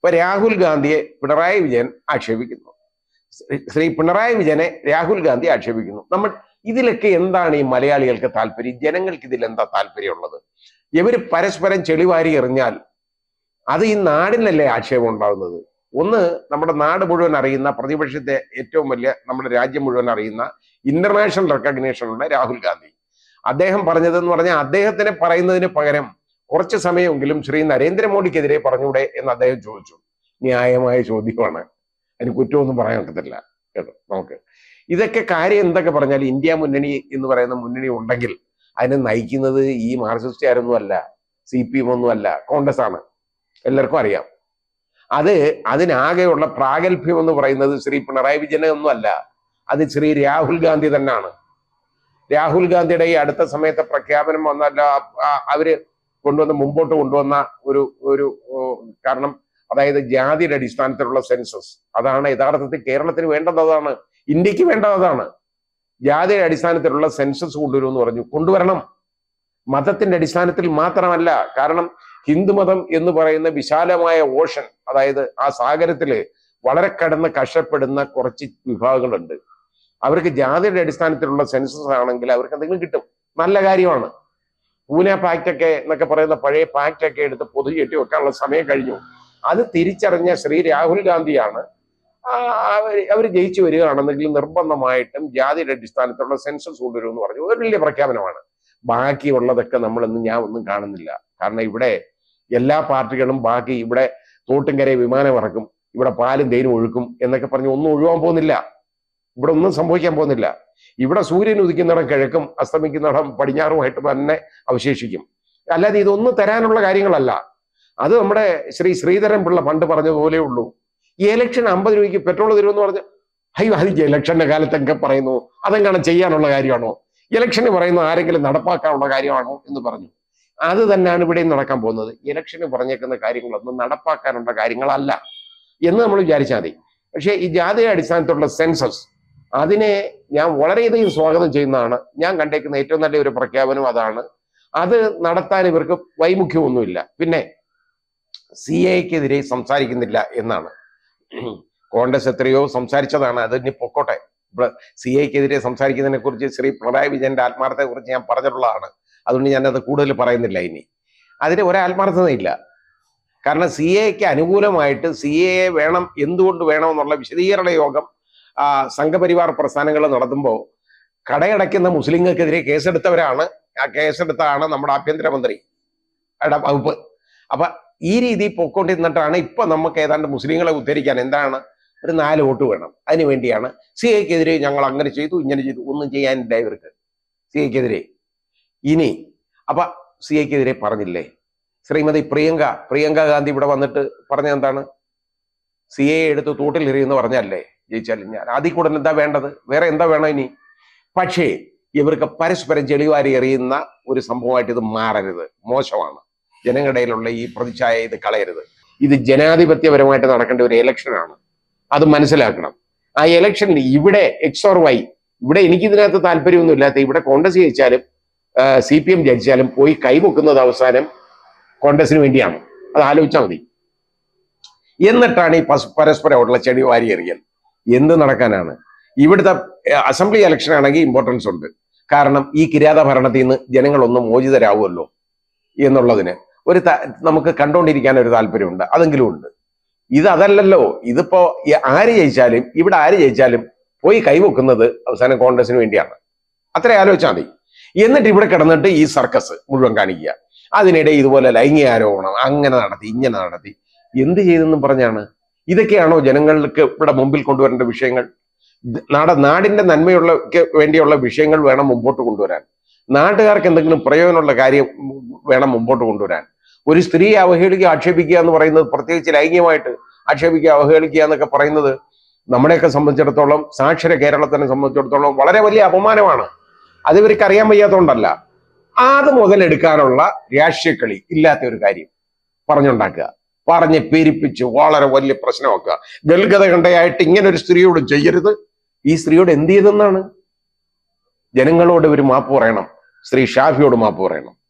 ഇപ്പൊ രാഹുൽ ഗാന്ധിയെ പിണറായി വിജയൻ ആക്ഷേപിക്കുന്നു ശ്രീ- ശ്രീ പിണറായി വിജയനെ രാഹുൽ ഗാന്ധി ആക്ഷേപിക്കുന്നു നമ്മൾ ഇതിലൊക്കെ എന്താണ് ഈ മലയാളികൾക്ക് താല്പര്യം ജനങ്ങൾക്ക് ഇതിൽ എന്താ താല്പര്യമുള്ളത് ഇവര് പരസ്പരം ചെളിവാരി എറിഞ്ഞാൽ അത് ഈ നാടിനല്ലേ ആക്ഷേപം ഉണ്ടാകുന്നത് ഒന്ന് നമ്മുടെ നാട് മുഴുവൻ അറിയുന്ന പ്രതിപക്ഷത്തെ ഏറ്റവും വലിയ നമ്മുടെ രാജ്യം മുഴുവൻ അറിയുന്ന ഇന്റർനാഷണൽ റെക്കഗ്നീഷനുള്ള രാഹുൽ ഗാന്ധി അദ്ദേഹം പറഞ്ഞതെന്ന് പറഞ്ഞാൽ അദ്ദേഹത്തിനെ പറയുന്നതിന് പകരം കുറച്ച് സമയമെങ്കിലും ശ്രീ നരേന്ദ്രമോദിക്കെതിരെ പറഞ്ഞൂടെ എന്ന് അദ്ദേഹം ചോദിച്ചു ന്യായമായ ചോദ്യമാണ് അതിന് കുറ്റമൊന്നും പറയാൻ ഒക്കത്തില്ല കേട്ടോ നമുക്ക് ഇതൊക്കെ കാര്യം എന്തൊക്കെ പറഞ്ഞാൽ ഇന്ത്യ മുന്നണി എന്ന് പറയുന്ന മുന്നണി ഉണ്ടെങ്കിൽ അതിനെ നയിക്കുന്നത് ഈ മാർക്സിസ്റ്റുകാരൊന്നും അല്ല സി പി എം ഒന്നും അല്ല കോൺഗ്രസ് ആണ് എല്ലാവർക്കും അറിയാം അത് അതിനാകെയുള്ള പ്രാഗൽഭ്യം എന്ന് പറയുന്നത് ശ്രീ പിണറായി വിജയനെ ഒന്നും അല്ല അത് ശ്രീ രാഹുൽ ഗാന്ധി തന്നെയാണ് രാഹുൽ ഗാന്ധിയുടെ ഈ അടുത്ത സമയത്തെ പ്രഖ്യാപനം വന്നല്ല ആ- അവര് കൊണ്ടുവന്ന മുമ്പോട്ട് കൊണ്ടുവന്ന ഒരു ഒരു ഓ, കാരണം അതായത് ജാതിയുടെ അടിസ്ഥാനത്തിലുള്ള സെൻസസ് അതാണ് യഥാർത്ഥത്തിൽ കേരളത്തിന് വേണ്ടത് അതാണ് ഇന്ത്യക്ക് വേണ്ടത് അതാണ് ജാതിയുടെ അടിസ്ഥാനത്തിലുള്ള സെൻസസ് കൊണ്ടുവരുമെന്ന് പറഞ്ഞു കൊണ്ടുവരണം മതത്തിന്റെ അടിസ്ഥാനത്തിൽ മാത്രമല്ല കാരണം ഹിന്ദുമതം എന്ന് പറയുന്ന വിശാലമായ ഓഷൻ അതായത് ആ സാഗരത്തില് വളരെ കടന്ന് കഷ്ടപ്പെടുന്ന കുറച്ച് വിഭാഗങ്ങളുണ്ട് അവർക്ക് ജാതിയുടെ അടിസ്ഥാനത്തിലുള്ള സെൻസസ് ആണെങ്കിൽ അവർക്ക് എന്തെങ്കിലും കിട്ടും നല്ല കാര്യമാണ് പൂനെ പാക്ട് ഒക്കെ എന്നൊക്കെ പറയുന്ന പഴയ പാക്ട് ഒക്കെ എടുത്ത് പൊതുചെട്ടി വെക്കാനുള്ള സമയം കഴിഞ്ഞു അത് തിരിച്ചറിഞ്ഞ ശ്രീ രാഹുൽ ഗാന്ധിയാണ് അവർ ജയിച്ചു വരികയാണെന്നെങ്കിൽ നിർബന്ധമായിട്ടും ജാതിയുടെ അടിസ്ഥാനത്തിലുള്ള സെൻസസ് കൊണ്ടുവരുമെന്ന് പറഞ്ഞു ഒരു വലിയ പ്രഖ്യാപനമാണ് ബാക്കിയുള്ളതൊക്കെ നമ്മളൊന്നും ഞാൻ ഒന്നും കാണുന്നില്ല കാരണം ഇവിടെ എല്ലാ പാർട്ടികളും ബാക്കി ഇവിടെ തോട്ടുംകര വിമാനം ഇറക്കും ഇവിടെ പാലും തേനും ഒഴുക്കും എന്നൊക്കെ പറഞ്ഞ് ഒന്നും ഒഴുകാൻ പോകുന്നില്ല ഇവിടെ ഒന്നും സംഭവിക്കാൻ പോകുന്നില്ല ഇവിടെ സൂര്യൻ ഉദിക്കുന്നിടം കിഴക്കും അസ്തമിക്കുന്നിടം പടിഞ്ഞാറുമായിട്ട് തന്നെ അവശേഷിക്കും അല്ലാതെ ഇതൊന്നും തരാനുള്ള കാര്യങ്ങളല്ല അത് നമ്മുടെ ശ്രീ ശ്രീധരൻ പിള്ള പണ്ട് പറഞ്ഞതുപോലെ ഉള്ളൂ ഈ ഇലക്ഷൻ അമ്പത് രൂപയ്ക്ക് പെട്രോൾ തരുമെന്ന് പറഞ്ഞ് അയ്യോ അത് ഇലക്ഷന്റെ കാലത്തൊക്കെ പറയുന്നു അതെങ്ങനെ ചെയ്യാനുള്ള കാര്യമാണോ ഇലക്ഷന് പറയുന്ന ആരെങ്കിലും നടപ്പാക്കാനുള്ള കാര്യമാണോ എന്ന് പറഞ്ഞു അത് തന്നെയാണ് ഇവിടെയും നടക്കാൻ പോകുന്നത് ഇലക്ഷന് പറഞ്ഞേക്കുന്ന കാര്യങ്ങളൊന്നും നടപ്പാക്കാനുള്ള കാര്യങ്ങളല്ല എന്ന് നമ്മൾ വിചാരിച്ചാൽ മതി പക്ഷേ ഈ ജാതിയുടെ അടിസ്ഥാനത്തിലുള്ള സെൻസസ് അതിനെ ഞാൻ വളരെയധികം സ്വാഗതം ചെയ്യുന്നതാണ് ഞാൻ കണ്ടേക്കുന്ന ഏറ്റവും നല്ല ഒരു പ്രഖ്യാപനം അതാണ് അത് നടത്താൻ ഇവർക്ക് വൈമുഖ്യമൊന്നുമില്ല പിന്നെ സി എക്കെതിരെ സംസാരിക്കുന്നില്ല എന്നാണ് കോൺഗ്രസ് എത്രയോ സംസാരിച്ചതാണ് അത് ഇനി പൊക്കോട്ടെ സി എക്കെതിരെ സംസാരിക്കുന്നതിനെ കുറിച്ച് ശ്രീ പിണറായി വിജയന്റെ ആത്മാർത്ഥത്തെ കുറിച്ച് ഞാൻ പറഞ്ഞിട്ടുള്ളതാണ് അതുകൊണ്ട് ഞാനത് കൂടുതൽ പറയുന്നില്ല ഇനി അതിന് ഒരാത്മാർത്ഥതയില്ല കാരണം സി എക്ക് അനുകൂലമായിട്ട് സി എ വേണം എന്തുകൊണ്ട് വേണം എന്നുള്ള വിശദീകരണ യോഗം ആ, സംഘപരിവാർ പ്രസ്ഥാനങ്ങൾ നടത്തുമ്പോൾ കടയടയ്ക്കുന്ന മുസ്ലിങ്ങൾക്കെതിരെ കേസെടുത്തവരാണ് ആ കേസെടുത്താണ് നമ്മുടെ ആഭ്യന്തരമന്ത്രി യുടെ വകുപ്പ് അപ്പൊ ഈ രീതി പൊക്കോണ്ടിരുന്നിട്ടാണ് ഇപ്പൊ നമുക്ക് ഏതാണ്ട് മുസ്ലിങ്ങളെ ഉദ്ധരിക്കാൻ എന്താണ് ഒരു നാല് വോട്ട് വേണം അതിനു വേണ്ടിയാണ് സി എക്കെതിരെ ഞങ്ങൾ അങ്ങനെ ചെയ്തു ഇങ്ങനെ ചെയ്തു ഒന്നും ചെയ്യാനില്ല ഇവർക്ക് സി എക്കെതിരെ ഇനി അപ്പൊ സി എക്കെതിരെ പറഞ്ഞില്ലേ ശ്രീമതി പ്രിയങ്ക പ്രിയങ്ക ഗാന്ധി ഇവിടെ വന്നിട്ട് പറഞ്ഞ എന്താണ് സി എ എടുത്ത് തൂട്ടിലെറിയെന്ന് പറഞ്ഞല്ലേ ജയിച്ചാലും ഞാൻ അതിൽ കൂടെ എന്താ വേണ്ടത് വേറെ എന്താ വേണം ഇനി പക്ഷേ ഇവർക്ക് പരസ്പരം ചെളിവാരി എറിയുന്ന ഒരു സംഭവമായിട്ട് ഇത് മാറരുത് മോശമാണ് ജനങ്ങളുടെ ഇടയിലുള്ള ഈ പ്രതിച്ഛായ ഇത് കളയരുത് ഇത് ജനാധിപത്യപരമായിട്ട് നടക്കേണ്ട ഒരു ഇലക്ഷനാണ് അത് മനസ്സിലാക്കണം ആ ഇലക്ഷനിൽ ഇവിടെ എക്സ് ഓർ വൈ ഇവിടെ എനിക്ക് ഇതിനകത്ത് താല്പര്യമൊന്നും ഇല്ലാത്ത ഇവിടെ കോൺഗ്രസ് ജയിച്ചാലും സി പി എം ജയിച്ചാലും പോയി കൈമുക്കുന്നത് അവസാനം കോൺഗ്രസിന് വേണ്ടിയാണ് അത് ആലോചിച്ചാൽ മതി എന്നിട്ടാണ് ഈ പസ് പരസ്പരമുള്ള ചെടി വാരി എറിയൽ എന്ത് നടക്കാനാണ് ഇവിടുത്തെ ഏഹ്, അസംബ്ലി ഇലക്ഷൻ ആണെങ്കിൽ ഇമ്പോർട്ടൻസ് ഉണ്ട് കാരണം ഈ കിരാത ഭരണത്തിൽ നിന്ന് ജനങ്ങളൊന്ന് മോചിതരാകുമല്ലോ എന്നുള്ളതിന് ഒരു ത- നമുക്ക് കണ്ടുകൊണ്ടിരിക്കാൻ ഒരു താല്പര്യമുണ്ട് അതെങ്കിലും ഉണ്ട് ഇത് അതല്ലല്ലോ ഇതിപ്പോ ഈ ആര് ജയിച്ചാലും ഇവിടെ ആര് ജയിച്ചാലും പോയി കൈവെക്കുന്നത് അവസാനം കോൺഗ്രസിന് വേണ്ടിയാണ് അത്ര ആലോചിച്ചാൽ മതി എന്നിട്ട് ഇവിടെ കിടന്നിട്ട് ഈ സർക്കസ് മുഴുവൻ കാണിക്കുക അതിനിടെ ഇതുപോലെ ലൈംഗിക ആരോപണം അങ്ങനെ നടത്തി ഇങ്ങനെ നടത്തി എന്ത് ചെയ്തെന്നും പറഞ്ഞാണ് ഇതൊക്കെയാണോ ജനങ്ങൾക്ക് ഇവിടെ മുമ്പിൽ കൊണ്ടുവരേണ്ട വിഷയങ്ങൾ ഇത് നാട നാടിന്റെ നന്മയുള്ള ക്ക് വേണ്ടിയുള്ള വിഷയങ്ങൾ വേണം മുമ്പോട്ട് കൊണ്ടുവരാൻ നാട്ടുകാർക്ക് എന്തെങ്കിലും പ്രയോജനമുള്ള കാര്യം വേണം മുമ്പോട്ട് കൊണ്ടുവരാൻ ഒരു സ്ത്രീയെ അവഹേളിക്കുക ആക്ഷേപിക്കുക എന്ന് പറയുന്നത് പ്രത്യേകിച്ച് ലൈംഗികമായിട്ട് ആക്ഷേപിക്കുക അവഹേളിക്കുക എന്നൊക്കെ പറയുന്നത് നമ്മളെയൊക്കെ സംബന്ധിച്ചിടത്തോളം സാക്ഷര കേരളത്തിനെ സംബന്ധിച്ചിടത്തോളം വളരെ വലിയ അപമാനമാണ് അത് ഇവർക്ക് അറിയാൻ വയ്യാത്തതുകൊണ്ടല്ല അത് മുതലെടുക്കാനുള്ള രാഷ്ട്രീയ കളി ഇല്ലാത്ത ഒരു കാര്യം പറഞ്ഞുണ്ടാക്കുക പറഞ്ഞ് പെരിപ്പിച്ച് വളരെ വലിയ പ്രശ്നമാക്കുക ഗൽഗത കണ്ടയായിട്ട് ഇങ്ങനെ ഒരു സ്ത്രീയോട് ചെയ്യരുത് ഈ സ്ത്രീയോട് എന്ത് ചെയ്തെന്നാണ് ജനങ്ങളോട് ഒരു മാപ്പ് പറയണം ശ്രീ ഷാഫിയോട് മാപ്പ് പറയണം